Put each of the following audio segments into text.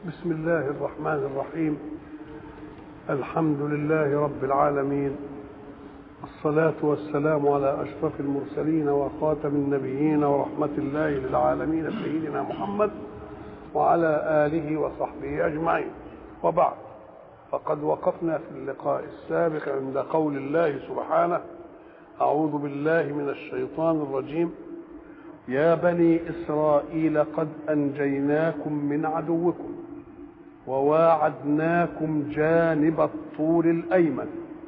بسم الله الرحمن الرحيم الحمد لله رب العالمين الصلاة والسلام على أشرف المرسلين وخاتم النبيين ورحمة الله للعالمين سيدنا محمد وعلى آله وصحبه أجمعين وبعد فقد وقفنا في اللقاء السابق عند قول الله سبحانه أعوذ بالله من الشيطان الرجيم يا بني إسرائيل قد أنجيناكم من عدوكم وواعدناكم جانب الطور الأيمن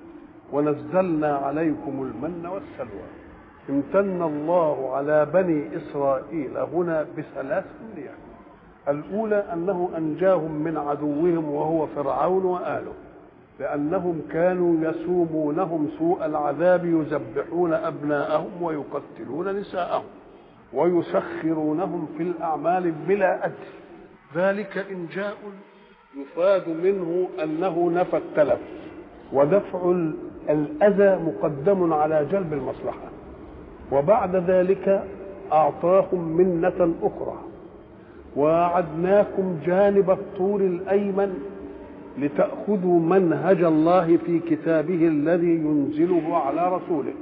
ونزلنا عليكم المن والسلوى امتن الله على بني إسرائيل هنا بثلاث نعم الأولى أنه أنجاهم من عدوهم وهو فرعون وآله لأنهم كانوا يسومونهم سوء العذاب يذبحون أبناءهم ويقتلون نساءهم ويسخرونهم في الأعمال بلا أجر ذلك إنجاء يفاد منه أنه نفى التلف ودفع الأذى مقدم على جلب المصلحة وبعد ذلك أعطاهم منة أخرى وأعدناكم جانب الطور الأيمن لتأخذوا منهج الله في كتابه الذي ينزله على رسوله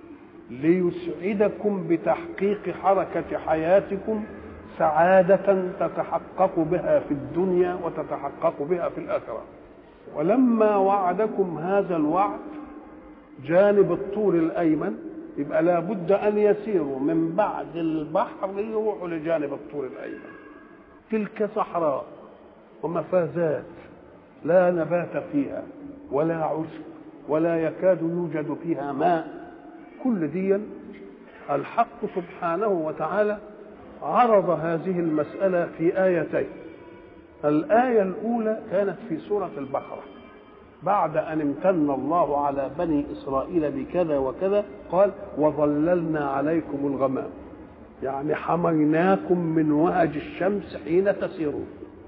ليسعدكم بتحقيق حركة حياتكم سعادة تتحقق بها في الدنيا وتتحقق بها في الآخرة ولما وعدكم هذا الوعد جانب الطور الأيمن يبقى لابد أن يسيروا من بعد البحر يروحوا لجانب الطور الأيمن تلك صحراء ومفازات لا نبات فيها ولا عشب ولا يكاد يوجد فيها ماء كل دي الحق سبحانه وتعالى عرض هذه المسألة في آيتين الآية الأولى كانت في سورة البقرة بعد أن امتن الله على بني إسرائيل بكذا وكذا قال وظللنا عليكم الغمام يعني حميناكم من وهج الشمس حين تسيرون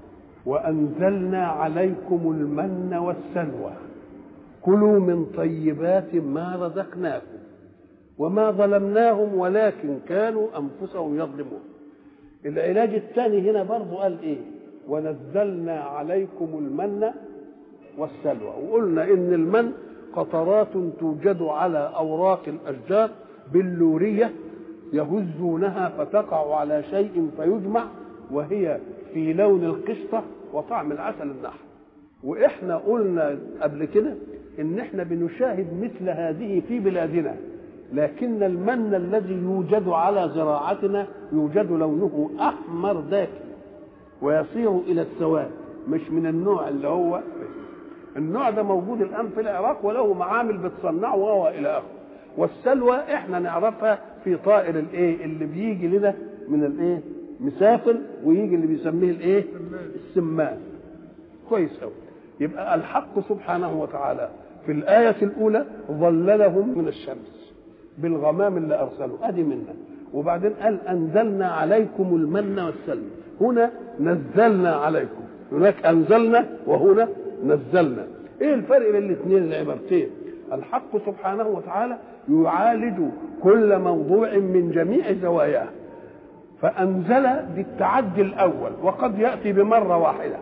وأنزلنا عليكم المن والسلوى كلوا من طيبات ما رزقناكم وما ظلمناهم ولكن كانوا أنفسهم يظلمون العلاج الثاني هنا برضه قال إيه ونزلنا عليكم المن والسلوى وقلنا إن المن قطرات توجد على أوراق الأشجار باللورية يهزونها فتقع على شيء فيجمع وهي في لون القشطة وطعم العسل النحل وإحنا قلنا قبل كده إن إحنا بنشاهد مثل هذه في بلادنا لكن المن الذي يوجد على زراعتنا يوجد لونه احمر داكن ويصير الى السواد مش من النوع اللي هو النوع ده موجود الان في العراق وله معامل بتصنعه وهو الى اخره والسلوى احنا نعرفها في طائر الايه اللي بيجي لنا من الايه مسافر ويجي اللي بيسميه الايه السمان كويس قوي يبقى الحق سبحانه وتعالى في الآية الأولى ظللهم من الشمس بالغمام اللي ارسله ادي منا وبعدين قال انزلنا عليكم المن والسلوى هنا نزلنا عليكم هناك انزلنا وهنا نزلنا ايه الفرق بين الاثنين العبارتين الحق سبحانه وتعالى يعالج كل موضوع من جميع زواياه فانزل بالتعدي الاول وقد ياتي بمره واحده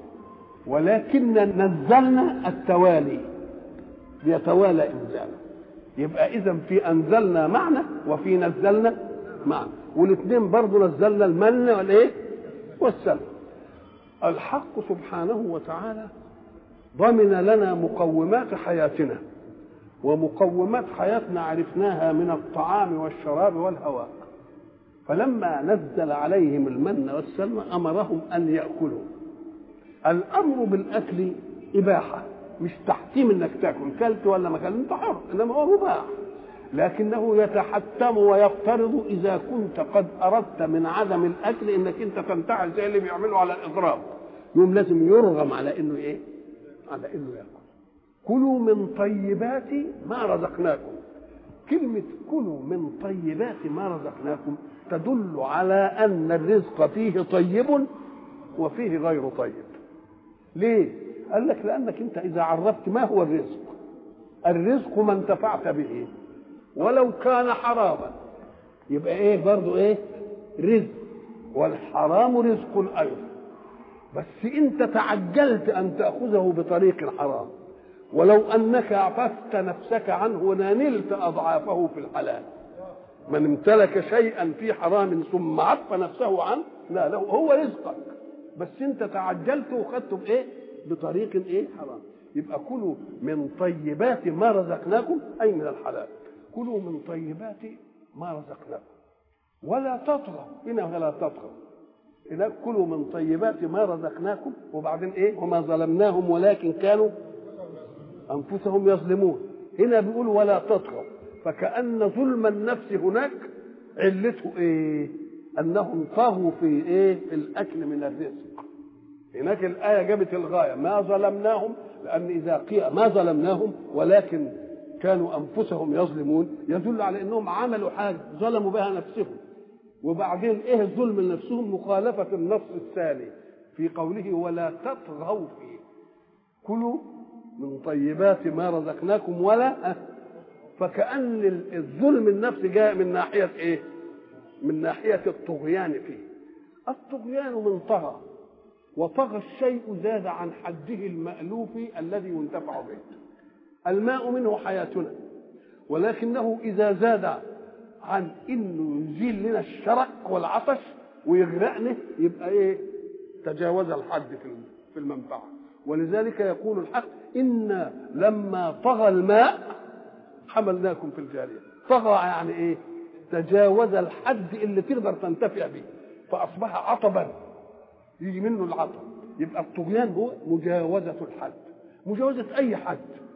ولكن نزلنا التوالي يتوالى انزاله يبقى اذا في انزلنا معنى وفي نزلنا معنى والاثنين برضه نزلنا المن والايه والسلم الحق سبحانه وتعالى ضمن لنا مقومات حياتنا ومقومات حياتنا عرفناها من الطعام والشراب والهواء فلما نزل عليهم المن والسلم امرهم ان ياكلوا الامر بالاكل اباحه مش تحتيم انك تاكل كلت ولا ما كلت انت حر انما هو مباح لكنه يتحتم ويفترض اذا كنت قد اردت من عدم الاكل انك انت تنتحل زي اللي بيعملوا على الاضراب يوم لازم يرغم على انه ايه على انه ياكل كلوا من طيبات ما رزقناكم كلمة كلوا من طيبات ما رزقناكم تدل على أن الرزق فيه طيب وفيه غير طيب ليه؟ قال لك لانك انت اذا عرفت ما هو الرزق الرزق ما انتفعت به ولو كان حراما يبقى ايه برضو ايه رزق والحرام رزق ايضا بس انت تعجلت ان تاخذه بطريق حرام ولو انك عففت نفسك عنه لنلت اضعافه في الحلال من امتلك شيئا في حرام ثم عف نفسه عنه لا له هو رزقك بس انت تعجلت وخدته بايه بطريق ايه حرام يبقى كلوا من طيبات ما رزقناكم اي من الحلال كلوا من طيبات ما رزقناكم ولا تطغوا هنا ولا تطغوا إذا كلوا من طيبات ما رزقناكم وبعدين ايه وما ظلمناهم ولكن كانوا انفسهم يظلمون هنا بيقول ولا تطغوا فكأن ظلم النفس هناك علته ايه انهم طغوا في ايه في الاكل من الرزق هناك الآية جابت الغاية ما ظلمناهم لأن إذا قيل ما ظلمناهم ولكن كانوا أنفسهم يظلمون يدل على أنهم عملوا حاجة ظلموا بها نفسهم وبعدين إيه الظلم لنفسهم مخالفة النص الثاني في قوله ولا تطغوا فيه كلوا من طيبات ما رزقناكم ولا فكأن الظلم النفسي جاء من ناحية إيه؟ من ناحية الطغيان فيه الطغيان من طغى وطغى الشيء زاد عن حده المألوف الذي ينتفع به الماء منه حياتنا ولكنه إذا زاد عن انه يزيل لنا الشرق والعطش ويغرقنا يبقى ايه تجاوز الحد في المنفعه ولذلك يقول الحق إنا لما طغى الماء حملناكم في الجارية طغى يعني إيه تجاوز الحد اللي تقدر تنتفع به فأصبح عطبا يجي منه العطب يبقى الطغيان هو مجاوزة الحد مجاوزة أي حد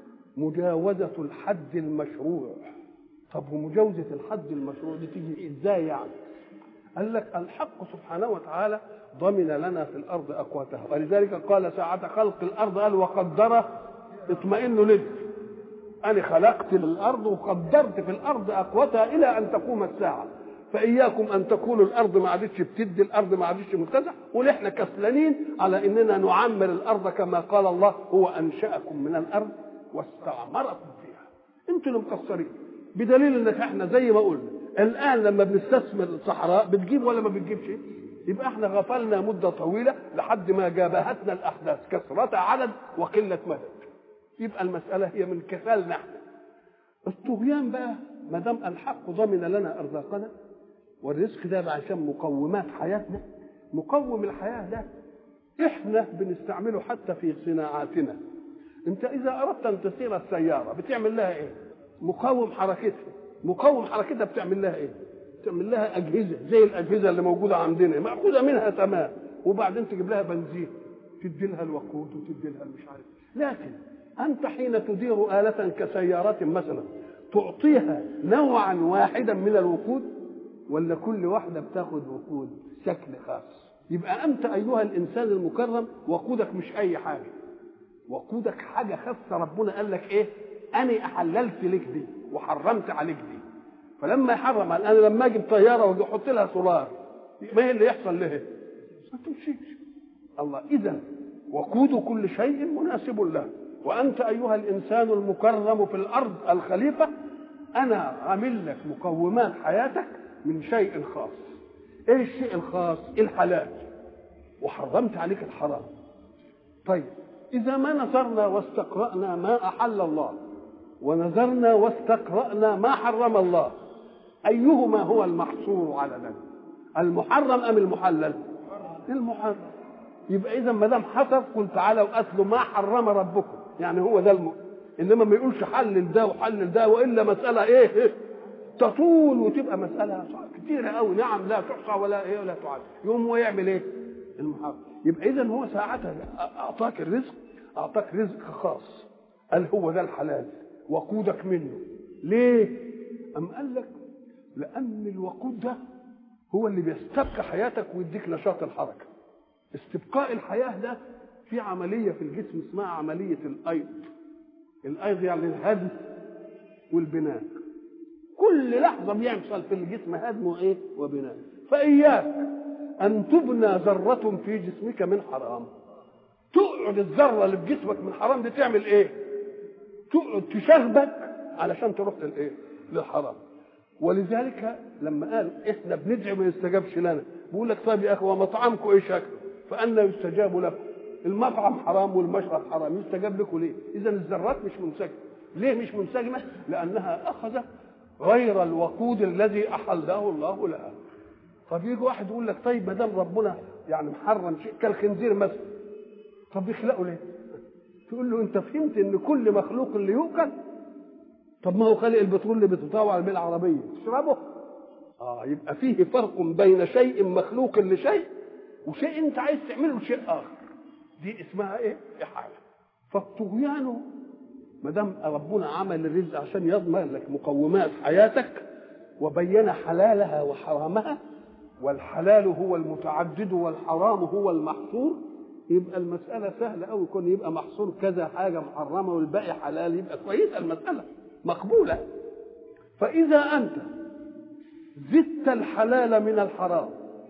مجاوزة الحد المشروع طب ومجاوزة الحد المشروع دي تيجي ازاي يعني؟ قال لك الحق سبحانه وتعالى ضمن لنا في الارض اقواتها ولذلك قال ساعة خلق الارض قال وقدر اطمئن لد انا خلقت الارض وقدرت في الارض اقواتها الى ان تقوم الساعه فاياكم ان تقولوا الارض ما عادتش بتدي الارض ما عادتش متسع ونحن كسلانين على اننا نعمر الارض كما قال الله هو انشاكم من الارض واستعمركم فيها انتوا اللي مقصرين بدليل انك احنا زي ما قلنا الان لما بنستثمر الصحراء بتجيب ولا ما بتجيبش يبقى احنا غفلنا مده طويله لحد ما جابهتنا الاحداث كثره عدد وقله مدد يبقى المساله هي من كسالنا احنا الطغيان بقى ما دام الحق ضمن لنا ارزاقنا والرزق ده عشان مقومات حياتنا مقوم الحياه ده احنا بنستعمله حتى في صناعاتنا انت اذا اردت ان تسير السياره بتعمل لها ايه مقاوم حركتها مقاوم حركتها بتعمل لها ايه تعمل لها اجهزه زي الاجهزه اللي موجوده عندنا ماخوذه منها تمام وبعدين تجيب لها بنزين تدي لها الوقود وتدي لها مش عارف لكن انت حين تدير اله كسيارات مثلا تعطيها نوعا واحدا من الوقود ولا كل واحده بتاخد وقود شكل خاص يبقى انت ايها الانسان المكرم وقودك مش اي حاجه وقودك حاجه خاصه ربنا قال لك ايه انا احللت لك دي وحرمت عليك دي فلما يحرم انا لما اجيب طياره واجي احط لها سولار ما هي اللي يحصل لها ما تمشيش الله اذا وقود كل شيء مناسب له وانت ايها الانسان المكرم في الارض الخليفه انا عامل لك مقومات حياتك من شيء خاص ايه الشيء الخاص الحلال وحرمت عليك الحرام طيب اذا ما نظرنا واستقرانا ما احل الله ونظرنا واستقرانا ما حرم الله ايهما هو المحصور على ذلك المحرم ام المحلل المحرم يبقى اذا ما دام حصل قل تعالوا اتلوا ما حرم ربكم يعني هو ده الم... انما ما يقولش حلل ده وحلل ده والا مساله ايه تطول وتبقى مساله كتيره قوي نعم لا تحصى ولا ايه ولا تعد يقوم هو يعمل ايه المحرم يبقى اذا هو ساعتها اعطاك الرزق اعطاك رزق خاص قال هو ده الحلال وقودك منه ليه ام قال لك لان الوقود ده هو اللي بيستبقى حياتك ويديك نشاط الحركه استبقاء الحياه ده في عمليه في الجسم اسمها عمليه الايض الايض يعني الهدم والبناء كل لحظه بيحصل في الجسم هدم وايه وبناء فاياك ان تبنى ذره في جسمك من حرام تقعد الذره اللي في جسمك من حرام دي تعمل ايه تقعد تشغبك علشان تروح للايه للحرام ولذلك لما قال احنا بندعي ما يستجابش لنا بيقول لك طيب يا اخي ومطعمكم ايه شكله فأنا يستجاب لكم المطعم حرام والمشرب حرام يستجاب لكم ليه إذا الذرات مش منسجمة ليه مش منسجمة لأنها أخذت غير الوقود الذي أحله الله لها طب يجي واحد يقول لك طيب ما دام ربنا يعني محرم شيء كالخنزير مثلا طب يخلقه ليه؟ تقول له انت فهمت ان كل مخلوق اللي يؤكل طب ما هو خلق البترول اللي بتطاوع بيه العربيه تشربه اه يبقى فيه فرق بين شيء مخلوق لشيء وشيء انت عايز تعمله لشيء اخر دي اسمها ايه احاله فالطغيان ما دام ربنا عمل الرزق عشان يضمن لك مقومات حياتك وبين حلالها وحرامها والحلال هو المتعدد والحرام هو المحصور يبقى المسألة سهلة أوي يكون يبقى محصور كذا حاجة محرمة والباقي حلال يبقى كويسة المسألة مقبولة فإذا أنت زدت الحلال من الحرام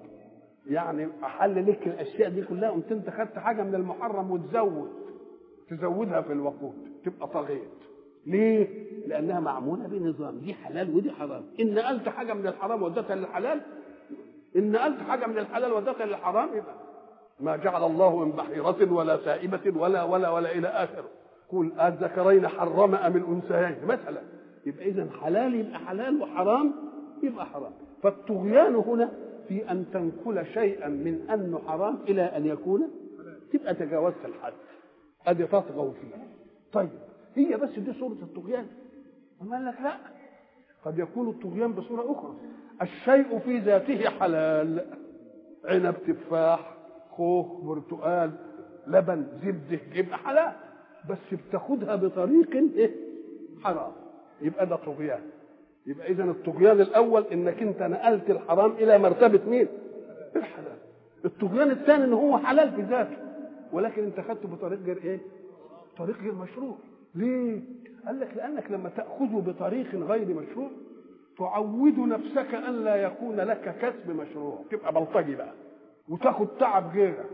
يعني أحل لك الأشياء دي كلها قمت أنت خدت حاجة من المحرم وتزود تزودها في الوقود تبقى طغيت ليه؟ لأنها معمولة بنظام دي حلال ودي حرام إن نقلت حاجة من الحرام ودتها للحلال إن نقلت حاجة من الحلال ودتها للحرام يبقى ما جعل الله من بحيرة ولا سائبة ولا ولا ولا إلى آخره قل الذكرين حرم أم الأنثيين مثلا يبقى إذا حلال يبقى حلال وحرام يبقى حرام فالطغيان هنا في أن تنقل شيئا من أنه حرام إلى أن يكون تبقى تجاوزت الحد أدي تطغوا فيه طيب هي بس دي صورة الطغيان أما قال لك لا قد يكون الطغيان بصورة أخرى الشيء في ذاته حلال عنب تفاح خوخ برتقال لبن زبده يبقى حلال بس بتاخدها بطريق ايه حرام يبقى ده طغيان يبقى اذا الطغيان الاول انك انت نقلت الحرام الى مرتبه مين الحلال الطغيان الثاني ان هو حلال في ذاته ولكن انت خدته بطريق غير ايه طريق غير مشروع ليه قال لك لانك لما تاخذه بطريق غير مشروع تعود نفسك ان لا يكون لك كسب مشروع تبقى بلطجي بقى وتاخد تعب غيرك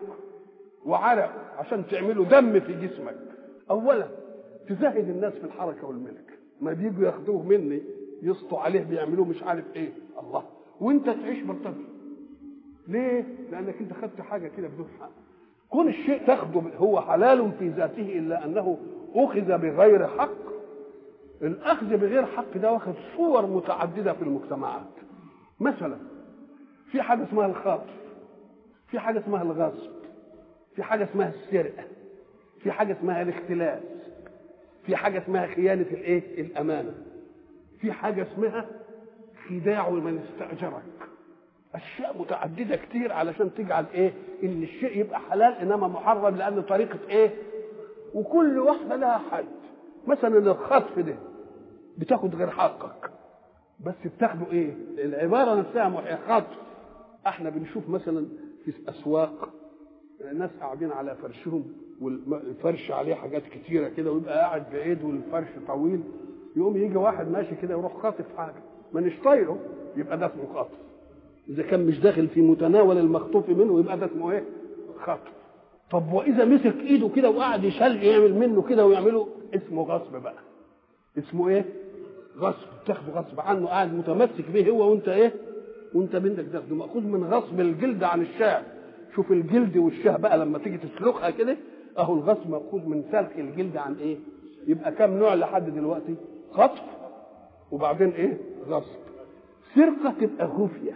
وعرق عشان تعمله دم في جسمك اولا تزهد الناس في الحركه والملك ما بيجوا ياخدوه مني يسطوا عليه بيعملوه مش عارف ايه الله وانت تعيش بلطجي ليه لانك انت خدت حاجه كده بدون حق كون الشيء تاخده هو حلال في ذاته الا انه اخذ بغير حق الاخذ بغير حق ده واخد صور متعدده في المجتمعات مثلا في حاجه اسمها الخاطف في حاجه اسمها الغصب في حاجه اسمها السرقه في حاجه اسمها الاختلاس في حاجه اسمها خيانه الايه الامانه في حاجه اسمها خداع من استاجرك اشياء متعدده كتير علشان تجعل ايه ان الشيء يبقى حلال انما محرم لان طريقه ايه وكل واحده لها حد مثلا الخطف ده بتاخد غير حقك بس بتاخده ايه العباره نفسها خطف احنا بنشوف مثلا في اسواق ناس قاعدين على فرشهم والفرش عليه حاجات كتيره كده ويبقى قاعد بعيد والفرش طويل يقوم يجي واحد ماشي كده يروح خاطف حاجه مانيش طايله يبقى ده اسمه خطف اذا كان مش داخل في متناول المخطوف منه يبقى ده اسمه ايه خطف طب واذا مسك ايده كده وقعد يشل يعمل منه كده ويعمله اسمه غصب بقى اسمه ايه غصب تاخده غصب عنه قاعد متمسك به هو وانت ايه وانت بنتك تاخده ماخوذ من غصب الجلد عن الشاه شوف الجلد والشاه بقى لما تيجي تسلخها كده اهو الغصب ماخوذ من سلخ الجلد عن ايه يبقى كم نوع لحد دلوقتي خطف وبعدين ايه غصب سرقه تبقى خفيه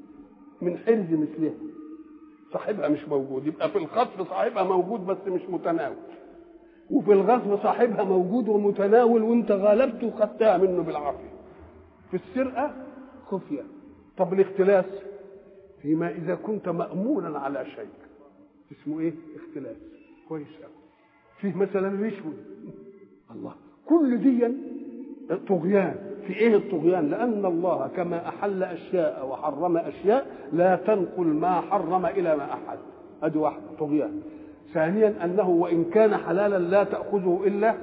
من حرز مثلها صاحبها مش موجود يبقى في الخطف صاحبها موجود بس مش متناول وفي الغصب صاحبها موجود ومتناول وانت غالبته وخدتها منه بالعافيه في السرقه خفيه طب الاختلاس فيما اذا كنت مامونا على شيء اسمه ايه اختلاس كويس قوي فيه مثلا رشوه الله كل دي طغيان في ايه الطغيان لان الله كما احل اشياء وحرم اشياء لا تنقل ما حرم الى ما احل ادي واحده طغيان ثانيا انه وان كان حلالا لا تاخذه الا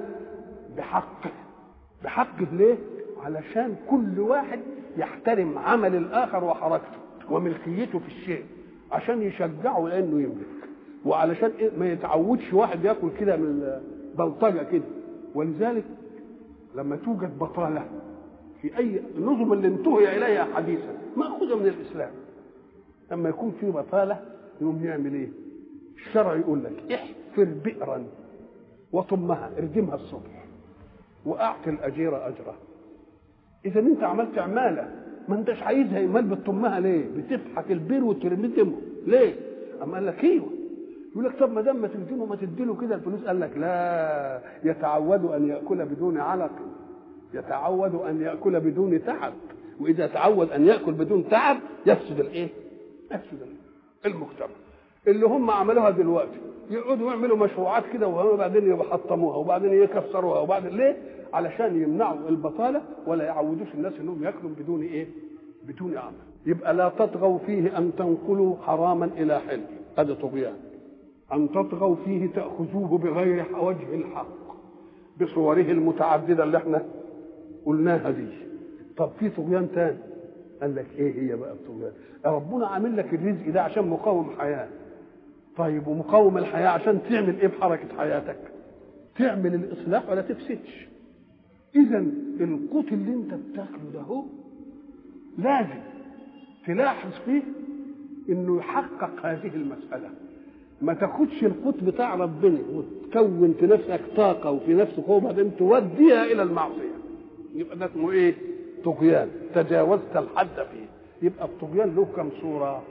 بحقه بحقه ليه علشان كل واحد يحترم عمل الاخر وحركته وملكيته في الشيء عشان يشجعه لانه يملك وعلشان إيه ما يتعودش واحد ياكل كده من بلطجه كده ولذلك لما توجد بطاله في اي النظم اللي انتهي اليها حديثا ماخوذه من الاسلام لما يكون في بطاله يقوم يعمل ايه؟ الشرع يقول لك احفر بئرا وطمها اردمها الصبح واعطي الاجير اجره اذا انت عملت عماله ما انتش عايزها امال بتطمها ليه بتفحك البير وتردمه ليه اما قال لك ايوه يقول لك طب ما دام ما تردمه ما تديله كده الفلوس قال لك لا يتعود ان ياكل بدون علق يتعود ان ياكل بدون تعب واذا تعود ان ياكل بدون تعب يفسد الايه يفسد المجتمع اللي هم عملوها دلوقتي يقعدوا يعملوا مشروعات كده وبعدين يحطموها وبعدين يكسروها وبعدين ليه؟ علشان يمنعوا البطاله ولا يعودوش الناس انهم ياكلوا بدون ايه؟ بدون عمل. يبقى لا تطغوا فيه ان تنقلوا حراما الى حل، هذا طغيان. ان تطغوا فيه تاخذوه بغير وجه الحق بصوره المتعدده اللي احنا قلناها دي. طب في طغيان تاني قال لك ايه هي بقى الطغيان؟ ربنا عامل لك الرزق ده عشان مقاوم حياه. طيب ومقاوم الحياه عشان تعمل ايه بحركه حياتك؟ تعمل الاصلاح ولا تفسدش. اذا القوت اللي انت بتاكله ده هو لازم تلاحظ فيه انه يحقق هذه المساله ما تاخدش القوت بتاع ربنا وتكون في نفسك طاقه وفي نفسك قوه وبعدين توديها الى المعصيه يبقى ده اسمه ايه؟ طغيان تجاوزت الحد فيه يبقى الطغيان له كم صوره؟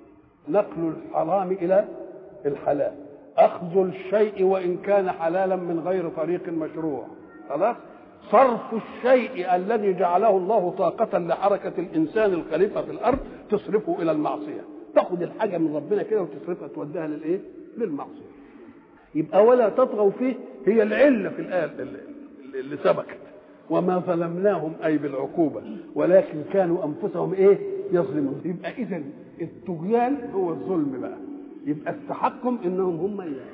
نقل الحرام الى الحلال اخذ الشيء وان كان حلالا من غير طريق مشروع خلاص صرف الشيء الذي جعله الله طاقة لحركة الإنسان الخليفة في الأرض تصرفه إلى المعصية تاخد الحاجة من ربنا كده وتصرفها توديها للإيه؟ للمعصية يبقى ولا تطغوا فيه هي العلة في الآية اللي سبقت وما ظلمناهم أي بالعقوبة ولكن كانوا أنفسهم إيه؟ يظلمون يبقى إذا الطغيان هو الظلم بقى يبقى استحقهم إنهم هم إيه؟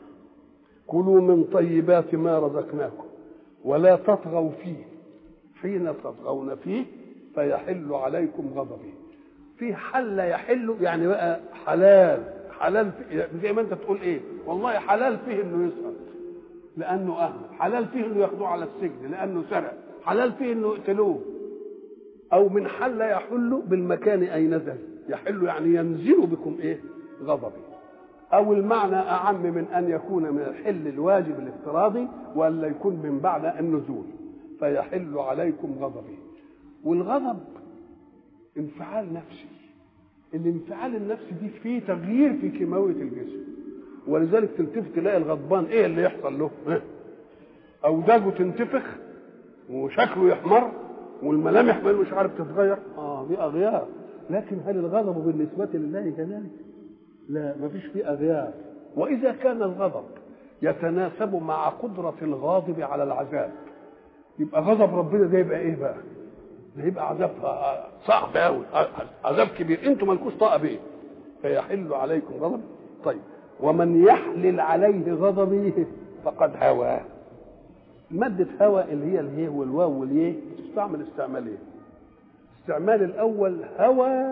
كلوا من طيبات ما رزقناكم ولا تطغوا فيه حين تطغون فيه فيحل عليكم غضبي في حل يحل يعني بقى حلال حلال زي ما انت تقول ايه والله حلال فيه انه يسقط لانه اهل حلال فيه انه ياخذوه على السجن لانه سرق حلال فيه انه يقتلوه او من حل يحل بالمكان اي نزل يحل يعني ينزل بكم ايه غضبي او المعنى اعم من ان يكون من الحل الواجب الافتراضي ولا يكون من بعد النزول فيحل عليكم غضبي والغضب انفعال نفسي الانفعال النفسي دي فيه تغيير في كيماويه الجسم ولذلك تلتفت تلاقي الغضبان ايه اللي يحصل له اوداجه تنتفخ وشكله يحمر والملامح مش عارف تتغير اه دي اغيار لكن هل الغضب بالنسبه لله كذلك لا ما فيش فيه أغيار وإذا كان الغضب يتناسب مع قدرة الغاضب على العذاب يبقى غضب ربنا ده يبقى إيه بقى؟ ده يبقى عذاب صعب قوي عذاب كبير انتم مالكوش طاقه بيه فيحل عليكم غضب طيب ومن يحلل عليه غضبي فقد هوى مادة هوى اللي هي الهي والواو واليه تستعمل استعمالين استعمال الأول هوى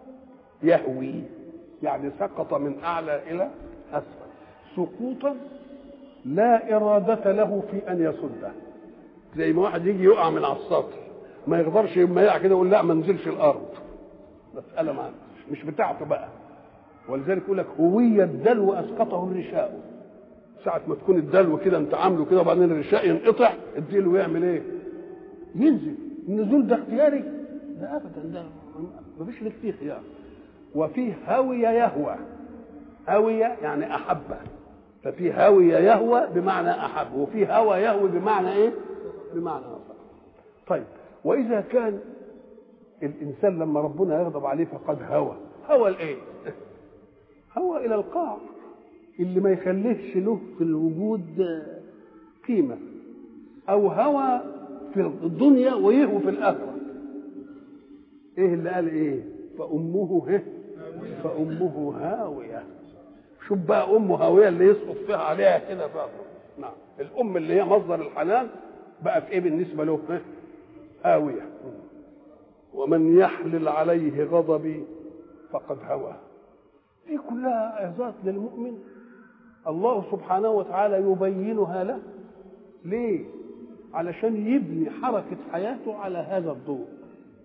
يهوي يعني سقط من اعلى الى اسفل سقوطا لا اراده له في ان يصده زي ما واحد يجي يقع من على السطح ما يقدرش لما يقع كده يقول لا ما انزلش الارض مساله ما مش بتاعته بقى ولذلك يقول لك هوية الدلو اسقطه الرشاء ساعة ما تكون الدلو كده انت عامله كده وبعدين الرشاء ينقطع الدلو يعمل ايه؟ ينزل النزول ده اختياري؟ لا ابدا ده ما فيش لك فيه خيار وفيه هوي يهوى هوي يعني احب ففي هوي يهوى بمعنى احب وفي هوى يهوي بمعنى ايه بمعنى اخر طيب واذا كان الانسان لما ربنا يغضب عليه فقد هوى هوى الايه هوى الى القاع اللي ما يخليهش له في الوجود قيمه او هوى في الدنيا ويهوى في الاخره ايه اللي قال ايه فامه هه فامه هاويه شوف بقى امه هاويه اللي يسقط فيها عليها كده بقى نعم الام اللي هي مصدر الحنان بقى في ايه بالنسبه له هاويه ومن يحلل عليه غضبي فقد هوى دي كلها اعزاز للمؤمن الله سبحانه وتعالى يبينها له ليه علشان يبني حركة حياته على هذا الضوء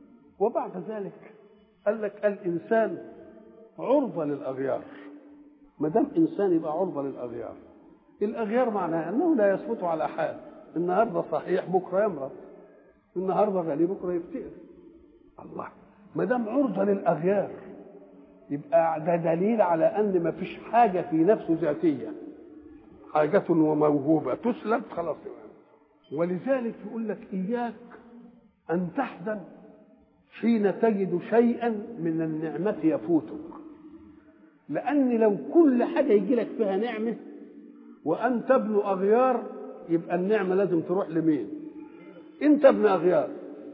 وبعد ذلك قال لك الإنسان عرضة للأغيار ما دام انسان يبقى عرضه للاغيار الاغيار معناها انه لا يثبت على حال النهارده صحيح بكره يمرض النهارده غني بكره يفتقر الله ما دام عرضه للاغيار يبقى ده دليل على ان ما فيش حاجه في نفسه ذاتيه حاجة وموهوبة تسلب خلاص ولذلك يقول لك إياك أن تحزن حين تجد شيئا من النعمة يفوتك لأن لو كل حاجة يجي لك فيها نعمة وأنت ابن أغيار يبقى النعمة لازم تروح لمين؟ أنت ابن أغيار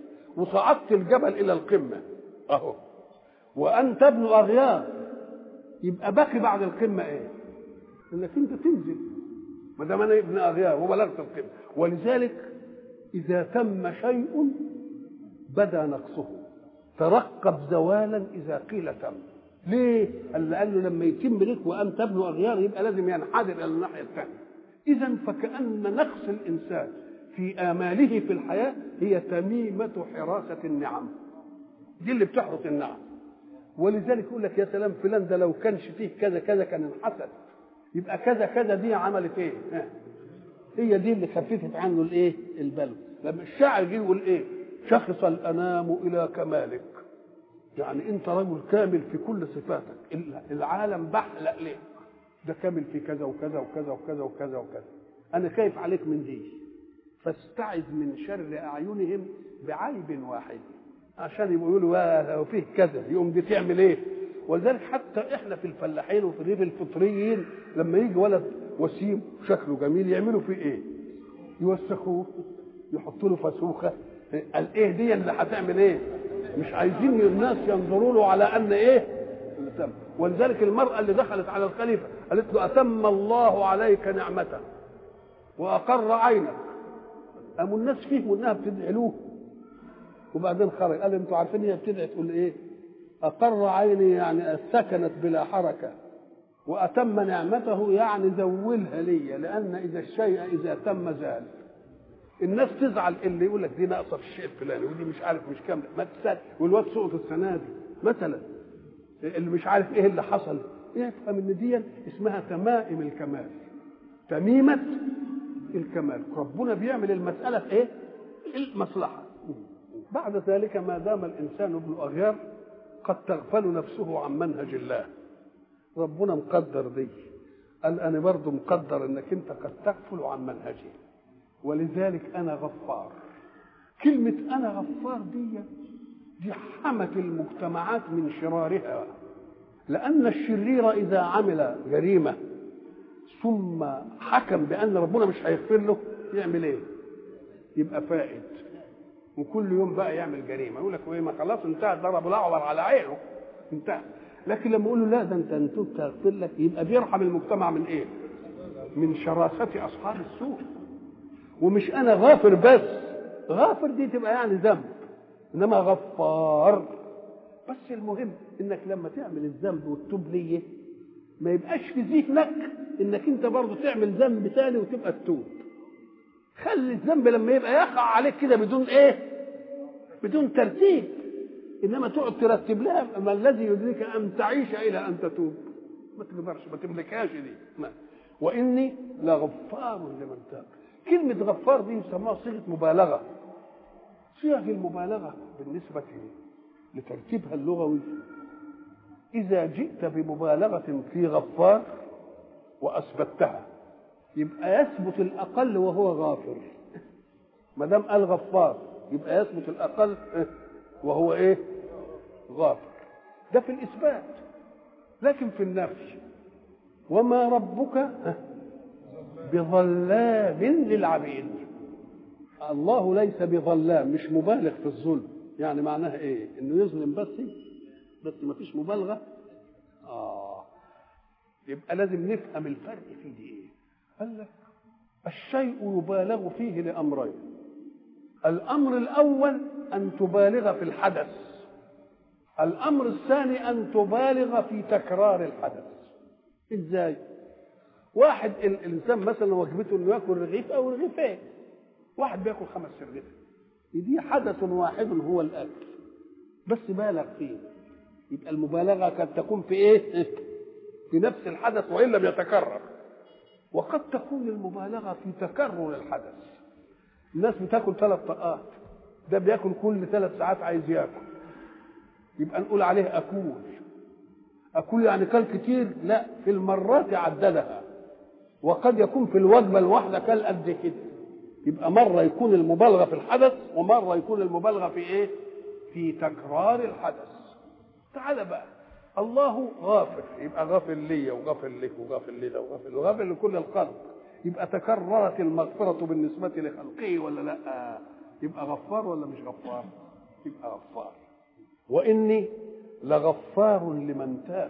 وصعدت الجبل إلى القمة أهو وأنت ابن أغيار يبقى باقي بعد القمة إيه؟ إنك أنت تنزل ما دام أنا ابن أغيار وبلغت القمة ولذلك إذا تم شيء بدا نقصه ترقب زوالا إذا قيل تم ليه؟ قال لأنه لما يتم لك وأنت ابن أغيار يبقى لازم ينحدر إلى الناحية الثانية إذا فكأن نقص الإنسان في آماله في الحياة هي تميمة حراسة النعم دي اللي بتحرس النعم ولذلك يقول لك يا سلام فلان ده لو كانش فيه كذا كذا كان انحسد يبقى كذا كذا دي عملت ايه؟ هي دي اللي خففت عنه الايه؟ البلوى لما الشاعر جه يقول ايه؟ شخص الانام الى كمالك يعني انت رجل كامل في كل صفاتك العالم بحلق ليه ده كامل في كذا وكذا وكذا وكذا وكذا وكذا انا خايف عليك من دي فاستعذ من شر اعينهم بعيب واحد عشان يبقوا يقولوا لو فيه كذا يقوم دي تعمل ايه ولذلك حتى احنا في الفلاحين وفي الريف الفطريين لما يجي ولد وسيم شكله جميل يعملوا فيه ايه يوسخوه يحطوا له فسوخه قال ايه دي اللي هتعمل ايه مش عايزين الناس ينظروا له على ان ايه اللي تم ولذلك المرأة اللي دخلت على الخليفة قالت له أتم الله عليك نعمته وأقر عينك قاموا الناس فهموا إنها بتدعي له وبعدين خرج قال انتوا عارفين هي بتدعي تقول ايه اقر عيني يعني سكنت بلا حركه واتم نعمته يعني زولها لي لان اذا الشيء اذا تم زال الناس تزعل اللي يقول لك دي ناقصه في الشيء الفلاني ودي مش عارف مش كامله ما تسال والواد سقط السنه دي مثلا اللي مش عارف ايه اللي حصل يفهم ان دي اسمها تمائم الكمال تميمه الكمال ربنا بيعمل المساله في ايه المصلحه بعد ذلك ما دام الانسان ابن اغيار قد تغفل نفسه عن منهج الله ربنا مقدر دي قال انا برضه مقدر انك انت قد تغفل عن منهجي ولذلك انا غفار كلمه انا غفار دي دي حمت المجتمعات من شرارها لان الشرير اذا عمل جريمه ثم حكم بان ربنا مش هيغفر له يعمل ايه يبقى فائد وكل يوم بقى يعمل جريمه يقول لك ايه ما خلاص انتهى ضرب الاعور على عينه انتهى لكن لما يقول له لا ده انت انتوا تغفر لك يبقى بيرحم المجتمع من ايه؟ من شراسة اصحاب السوء ومش انا غافر بس غافر دي تبقى يعني ذنب انما غفار بس المهم انك لما تعمل الذنب وتتوب ليه ما يبقاش في ذهنك انك انت برضه تعمل ذنب تاني وتبقى تتوب خلي الذنب لما يبقى يقع عليك كده بدون ايه بدون ترتيب انما تقعد ترتب لها ما الذي يدريك ان تعيش الى ان تتوب ما تقدرش ما تملكهاش دي ما. واني لغفار لمن تاب كلمه غفار دي يسموها صيغه مبالغه صيغ المبالغه بالنسبه لترتيبها اللغوي اذا جئت بمبالغه في غفار واثبتها يبقى يثبت الاقل وهو غافر ما دام قال غفار يبقى يثبت الاقل وهو ايه غافر ده في الاثبات لكن في النفي وما ربك بظلام للعبيد الله ليس بظلام مش مبالغ في الظلم يعني معناها ايه انه يظلم بس بس ما فيش مبالغه اه يبقى لازم نفهم الفرق في دي ايه قال لك الشيء يبالغ فيه لامرين الامر الاول ان تبالغ في الحدث الامر الثاني ان تبالغ في تكرار الحدث ازاي واحد الانسان مثلا وجبته انه ياكل رغيف او رغيفين واحد بياكل خمس رغيف دي حدث واحد هو الاكل بس بالغ فيه يبقى المبالغه قد تكون في ايه في نفس الحدث وان لم يتكرر وقد تكون المبالغه في تكرر الحدث الناس بتاكل ثلاث طاقات ده بياكل كل ثلاث ساعات عايز ياكل يبقى نقول عليه اكول اكول يعني كل كتير لا في المرات عددها وقد يكون في الوجبه الواحده كل قد كده يبقى مره يكون المبالغه في الحدث ومره يكون المبالغه في ايه في تكرار الحدث تعال بقى الله غافر يبقى غافر لي وغافر لك وغافر لنا وغافر وغافر لكل الخلق يبقى تكررت المغفرة بالنسبة لخلقه ولا لا يبقى غفار ولا مش غفار يبقى غفار وإني لغفار لمن تاب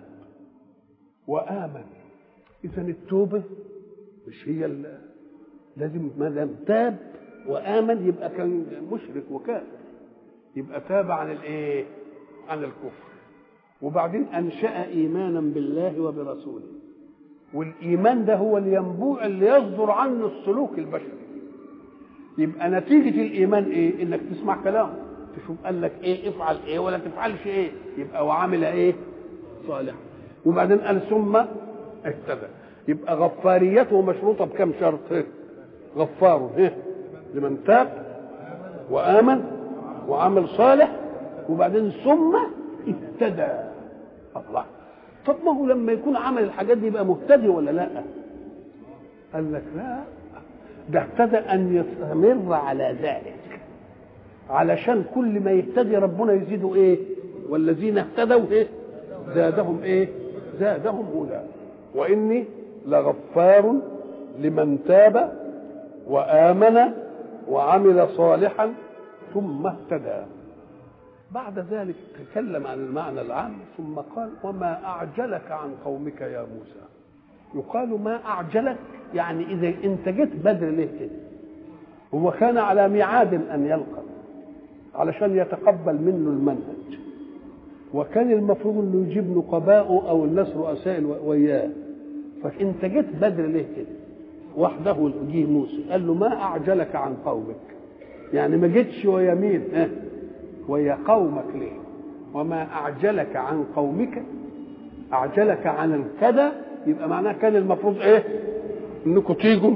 وآمن إذا التوبة مش هي اللي لازم ما دام تاب وآمن يبقى كان مشرك وكافر يبقى تاب عن الايه؟ عن الكفر وبعدين انشا ايمانا بالله وبرسوله والايمان ده هو الينبوع اللي يصدر عنه السلوك البشري يبقى نتيجه الايمان ايه انك تسمع كلامه تشوف قال لك ايه افعل ايه ولا تفعلش ايه يبقى وعمل ايه صالح وبعدين قال ثم اهتدى يبقى غفاريته مشروطه بكم شرط إيه؟ غفار إيه؟ لمن تاب وامن وعمل صالح وبعدين ثم اهتدى الله طب ما هو لما يكون عمل الحاجات دي يبقى مهتدي ولا لا قال لك لا ده اهتدى ان يستمر على ذلك علشان كل ما يهتدي ربنا يزيده ايه والذين اهتدوا ايه زادهم ايه زادهم هدى واني لغفار لمن تاب وامن وعمل صالحا ثم اهتدى بعد ذلك تكلم عن المعنى العام ثم قال وما أعجلك عن قومك يا موسى يقال ما أعجلك يعني إذا أنت جيت بدر ليه كده هو كان على ميعاد أن يلقى علشان يتقبل منه المنهج وكان المفروض انه يجيب نقباءه او الناس رؤساء وياه فانت جيت بدر ليه كده وحده جه موسى قال له ما اعجلك عن قومك يعني ما جيتش ويا مين ها ويا قومك ليه وما أعجلك عن قومك أعجلك عن الكذا يبقى معناه كان المفروض إيه إنكم تيجوا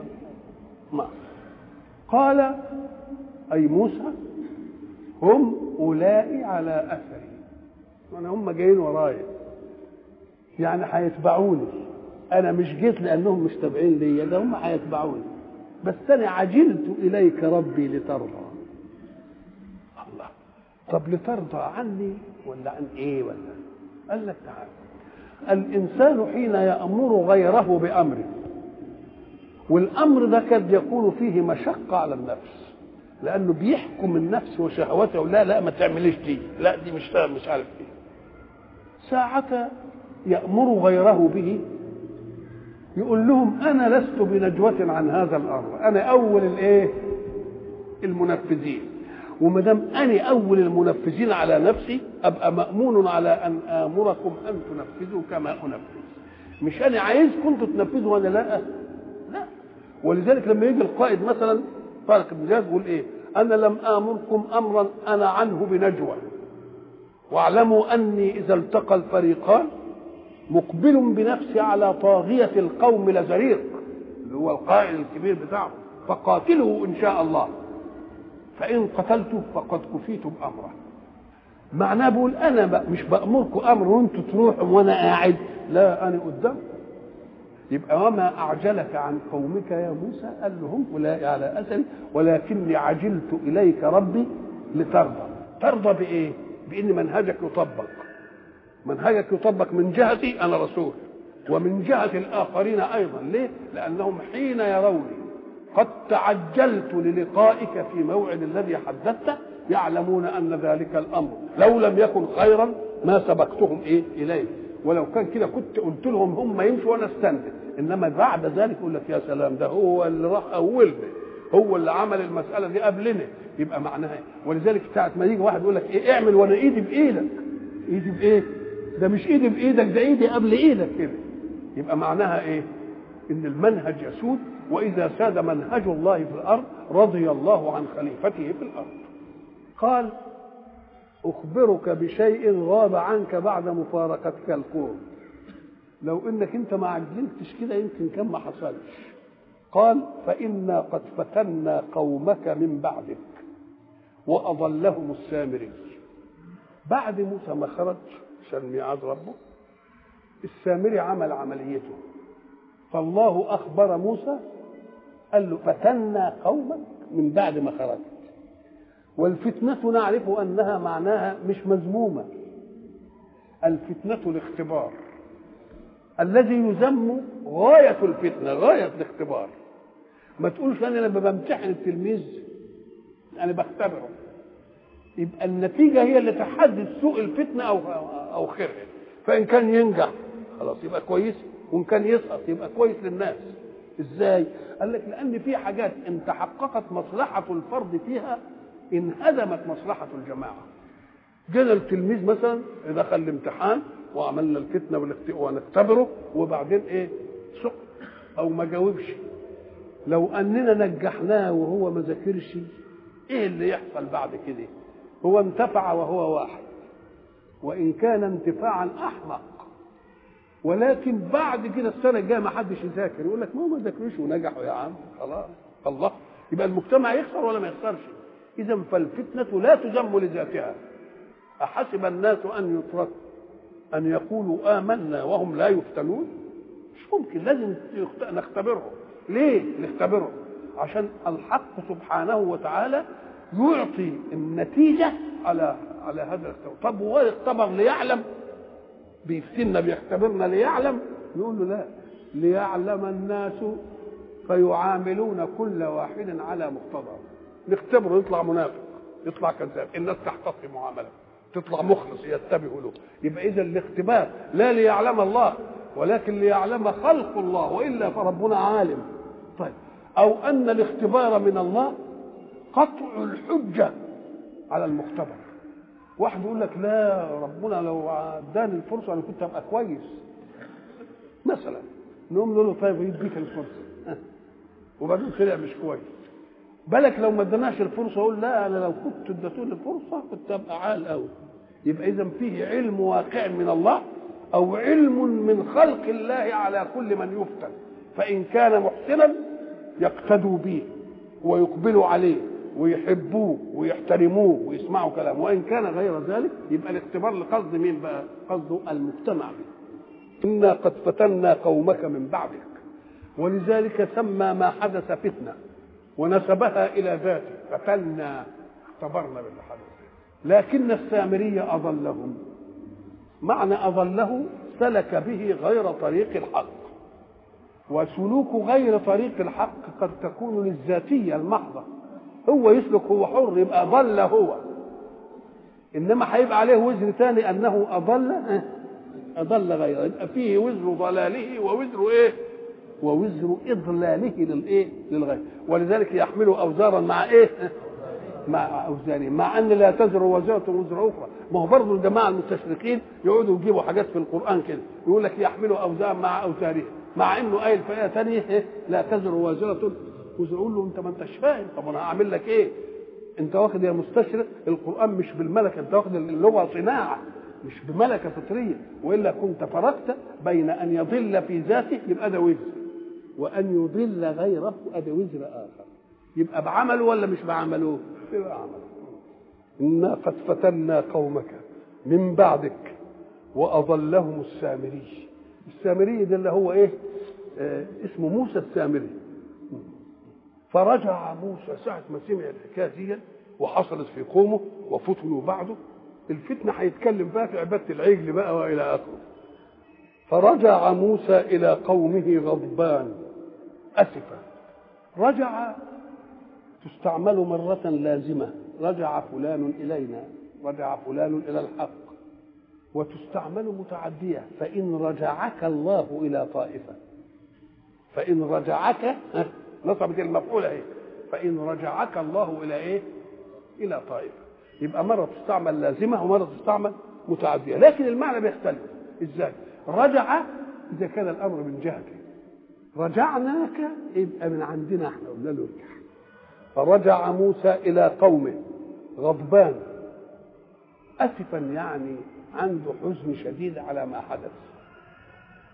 ما قال أي موسى هم أولئي على أثري أنا هم جايين ورايا يعني هيتبعوني أنا مش جيت لأنهم مش تابعين ليا ده هم هيتبعوني بس أنا عجلت إليك ربي لترضى الله طب لترضى عني ولا عن ايه ولا قال لك تعالى الانسان حين يامر غيره بامره والامر ده قد يكون فيه مشقه على النفس لانه بيحكم النفس وشهوته لا لا ما تعمليش دي لا دي مش مش عارف ايه ساعة يأمر غيره به يقول لهم أنا لست بنجوة عن هذا الأمر أنا أول الإيه المنفذين وما دام انا اول المنفذين على نفسي ابقى مامون على ان امركم ان تنفذوا كما انفذ مش انا عايزكم انتوا تنفذوا وانا لا لا ولذلك لما يجي القائد مثلا طارق بن زياد يقول ايه انا لم امركم امرا انا عنه بنجوى واعلموا اني اذا التقى الفريقان مقبل بنفسي على طاغيه القوم لزريق اللي هو القائد الكبير بتاعهم فقاتله ان شاء الله فإن قتلته فقد كفيتم أمره معناه بقول أنا بقى مش بأمركم أمر وأنتوا تروحوا وأنا قاعد لا أنا قدام يبقى وما أعجلك عن قومك يا موسى قال لهم أولئك على أثري ولكني عجلت إليك ربي لترضى ترضى بإيه؟ بإن منهجك يطبق منهجك يطبق من جهتي أنا رسول ومن جهة الآخرين أيضا ليه؟ لأنهم حين يروني قد تعجلت للقائك في موعد الذي حددته يعلمون ان ذلك الامر لو لم يكن خيرا ما سبقتهم ايه اليه ولو كان كده كنت قلت لهم هم يمشوا وانا استنزف انما بعد ذلك يقول لك يا سلام ده هو اللي راح اولنا هو اللي عمل المساله دي قبلنا يبقى معناها ايه ولذلك ساعه ما يجي واحد يقول لك ايه اعمل وانا ايدي بايدك ايدي بايه ده مش ايدي بايدك ده ايدي قبل ايدك كده يبقى معناها ايه ان المنهج يسود واذا ساد منهج الله في الارض رضي الله عن خليفته في الارض قال اخبرك بشيء غاب عنك بعد مفارقتك القوم لو انك انت ما عجلتش كده يمكن كان ما حصلش قال فإنا قد فتنا قومك من بعدك وأضلهم السامري بعد موسى ما خرج عشان ميعاد ربه السامري عمل عمليته فالله أخبر موسى قال له فتنا قومك من بعد ما خرجت والفتنة نعرف أنها معناها مش مذمومة الفتنة الاختبار الذي يذم غاية الفتنة غاية الاختبار ما تقولش أنا لما بمتحن التلميذ أنا بختبره يبقى النتيجة هي اللي تحدد سوء الفتنة أو أو خيرها فإن كان ينجح خلاص يبقى كويس وإن كان يسقط يبقى كويس للناس إزاي؟ قال لك لأن في حاجات إن تحققت مصلحة الفرد فيها انهدمت مصلحة الجماعة جينا التلميذ مثلا دخل الامتحان وعملنا الفتنه ونختبره وبعدين ايه سقط او ما جاوبش لو اننا نجحناه وهو ما ذاكرش ايه اللي يحصل بعد كده هو انتفع وهو واحد وان كان انتفاعا احمق ولكن بعد كده السنه الجايه ما حدش يذاكر يقول لك ما هو ما ذاكروش ونجحوا يا عم خلاص الله يبقى المجتمع يخسر ولا ما يخسرش اذا فالفتنه لا تذم لذاتها احسب الناس ان يتركوا ان يقولوا امنا وهم لا يفتنون مش ممكن لازم نختبرهم ليه نختبرهم عشان الحق سبحانه وتعالى يعطي النتيجه على على هذا الاختبار طب هو اختبر ليعلم بيفتنا بيختبرنا ليعلم نقول له لا ليعلم الناس فيعاملون كل واحد على مقتضاه نختبره يطلع منافق يطلع كذاب الناس تحتفي معاملته تطلع مخلص يتبه له يبقى اذا الاختبار لا ليعلم الله ولكن ليعلم خلق الله والا فربنا عالم طيب او ان الاختبار من الله قطع الحجه على المختبر واحد يقول لك لا ربنا لو اداني الفرصه انا كنت ابقى كويس مثلا نقوم نقول له طيب يديك الفرصه وبعدين طلع مش كويس بالك لو ما اداناش الفرصه اقول لا انا لو كنت اديتوني الفرصه كنت ابقى عال قوي يبقى اذا فيه علم واقع من الله او علم من خلق الله على كل من يفتن فان كان محسنا يقتدوا به ويقبلوا عليه ويحبوه ويحترموه ويسمعوا كلامه وان كان غير ذلك يبقى الاختبار لقصد مين بقى قصده المجتمع به انا قد فتنا قومك من بعدك ولذلك سمى ما حدث فتنه ونسبها الى ذاته فتنا اختبرنا باللي حدث لكن السامري اضلهم معنى اضله سلك به غير طريق الحق وسلوك غير طريق الحق قد تكون للذاتيه المحضه هو يسلك هو حر يبقى ضل هو انما هيبقى عليه وزر ثاني انه اضل اضل غيره يبقى فيه وزر ضلاله ووزر ايه ووزر اضلاله للايه للغير ولذلك يحملوا اوزارا مع ايه مع اوزانه مع ان لا تزر وزاره وزر اخرى ما هو برضه الجماعه المستشرقين يقعدوا يجيبوا حاجات في القران كده يقول لك يحملوا اوزارا مع اوزارهم مع انه قايل في ايه ثانيه لا تزر وازره وزر يقول له انت ما انتش فاهم طب انا هعمل لك ايه انت واخد يا مستشرق القران مش بالملكه انت واخد اللغه صناعه مش بملكه فطريه والا كنت فرقت بين ان يضل في ذاته يبقى ده وزر وان يضل غيره ادي وزر اخر يبقى بعمله ولا مش بعمله يبقى عمله انا قد فتنا قومك من بعدك واضلهم السامري السامري ده اللي هو ايه آه اسمه موسى السامري فرجع موسى ساعة ما سمع الحكاية دي وحصلت في قومه وفتنوا بعده الفتنة هيتكلم بقى في عبادة العجل بقى وإلى آخره فرجع موسى إلى قومه غضبان أسفا رجع تستعمل مرة لازمة رجع فلان إلينا رجع فلان إلى الحق وتستعمل متعدية فإن رجعك الله إلى طائفة فإن رجعك نصبت المفعول اهي فإن رجعك الله إلى إيه؟ إلى طائفة يبقى مرة تستعمل لازمة ومرة تستعمل متعدية لكن المعنى بيختلف إزاي؟ رجع إذا كان الأمر من جهته رجعناك يبقى من عندنا احنا قلنا له ارجع فرجع موسى إلى قومه غضبان أسفا يعني عنده حزن شديد على ما حدث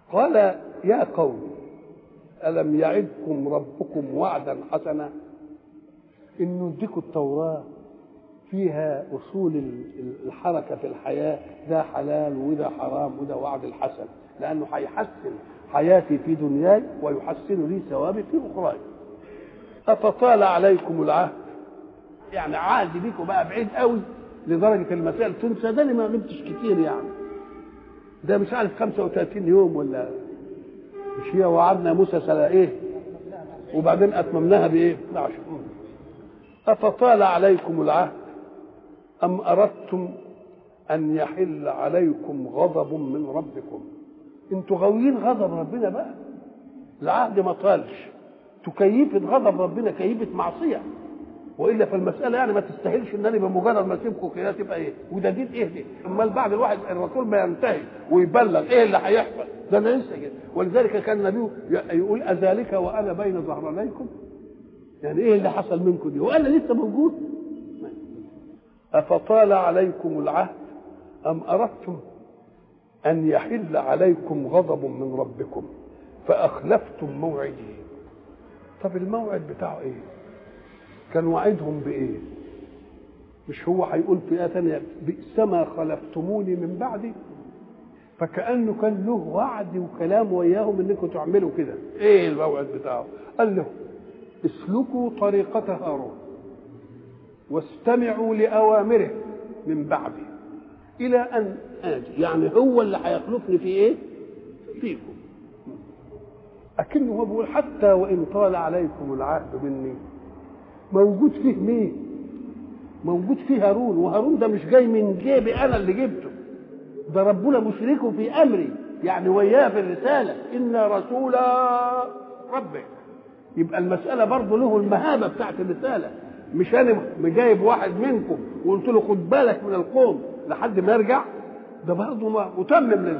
قال يا قوم ألم يعدكم ربكم وعدا حسنا إنه اديكم التوراة فيها أصول الحركة في الحياة ده حلال وده حرام وده وعد الحسن لأنه هيحسن حياتي في دنياي ويحسن لي ثوابي في أخراي أفطال عليكم العهد يعني عهد بيكم بقى بعيد قوي لدرجة المسائل تنسى ده اللي ما غبتش كتير يعني ده مش عارف 35 يوم ولا مش هي وعدنا موسى سنة ايه وبعدين اتممناها بايه 12 افطال عليكم العهد ام اردتم ان يحل عليكم غضب من ربكم انتوا غاويين غضب ربنا بقى العهد ما طالش تكيفة غضب ربنا كيفة معصية والا فالمساله يعني ما تستاهلش ان انا بمجرد ما اسيبكم كده تبقى ايه وده دين ايه دي امال بعد الواحد الرسول ما ينتهي ويبلغ ايه اللي هيحصل ده انا لسه كده ولذلك كان النبي يقول اذلك وانا بين ظهرانيكم يعني ايه اللي حصل منكم دي وانا لسه موجود افطال عليكم العهد ام اردتم ان يحل عليكم غضب من ربكم فاخلفتم موعدي طب الموعد بتاعه ايه كان وعدهم بايه مش هو هيقول في ايه ثانيه بئس ما خلفتموني من بعدي فكانه كان له وعد وكلام وياهم انكم تعملوا كده ايه الموعد بتاعه قال له اسلكوا طريقه هارون واستمعوا لاوامره من بعدي الى ان اجي يعني هو اللي هيخلفني في ايه فيكم اكنه هو بيقول حتى وان طال عليكم العهد مني موجود فيه مين موجود فيه هارون وهارون ده مش جاي من جيبي انا اللي جبته ده ربنا مشركه في امري يعني وياه في الرساله ان رسول ربك يبقى المساله برضه له المهابه بتاعت الرساله مش انا جايب واحد منكم وقلت له خد بالك من القوم لحد ما يرجع ده برضه متمم لله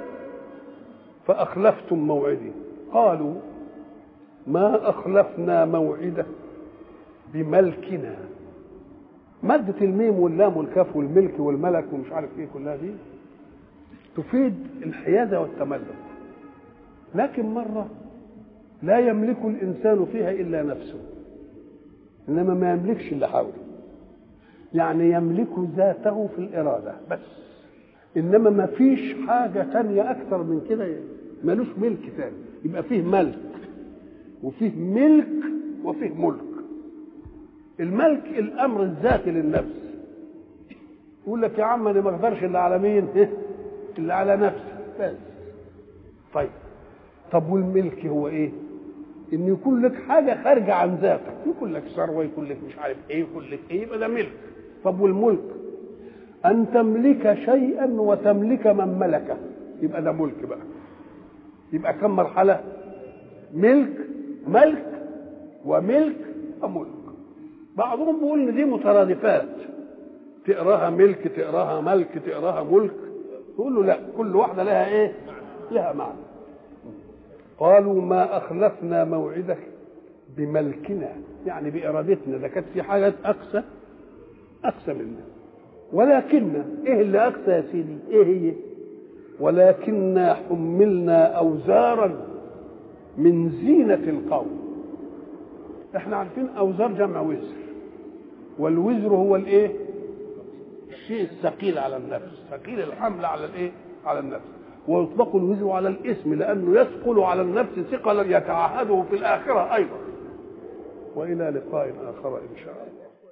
فاخلفتم موعدي قالوا ما اخلفنا موعده بملكنا مادة الميم واللام والكاف والملك والملك ومش عارف ايه كلها دي تفيد الحيادة والتملك لكن مرة لا يملك الإنسان فيها إلا نفسه إنما ما يملكش اللي حوله يعني يملك ذاته في الإرادة بس إنما ما فيش حاجة تانية أكثر من كده ملوش ملك تاني يبقى فيه ملك وفيه ملك وفيه ملك الملك الامر الذاتي للنفس يقول لك يا عم انا ما اقدرش الا على مين الا على نفسي بس طيب طب والملك هو ايه ان يكون لك حاجه خارجه عن ذاتك يكون لك ثروه يكون لك مش عارف ايه يكون لك ايه يبقى ده ملك طب والملك ان تملك شيئا وتملك من ملكه يبقى ده ملك بقى يبقى كم مرحله ملك ملك وملك وملك بعضهم بيقول ان دي مترادفات تقراها ملك تقراها ملك تقراها ملك يقول له لا كل واحده لها ايه لها معنى قالوا ما اخلفنا موعدك بملكنا يعني بارادتنا ده كانت في حاجات اقسى اقسى منا ولكن ايه اللي اقسى يا سيدي ايه هي ولكننا حملنا اوزارا من زينه القوم احنا عارفين اوزار جمع وزر والوزر هو الايه الشيء الثقيل على النفس ثقيل الحمل على الايه على النفس ويطلق الوزر على الاسم لانه يثقل على النفس ثقلا يتعهده في الاخره ايضا والى لقاء اخر ان شاء الله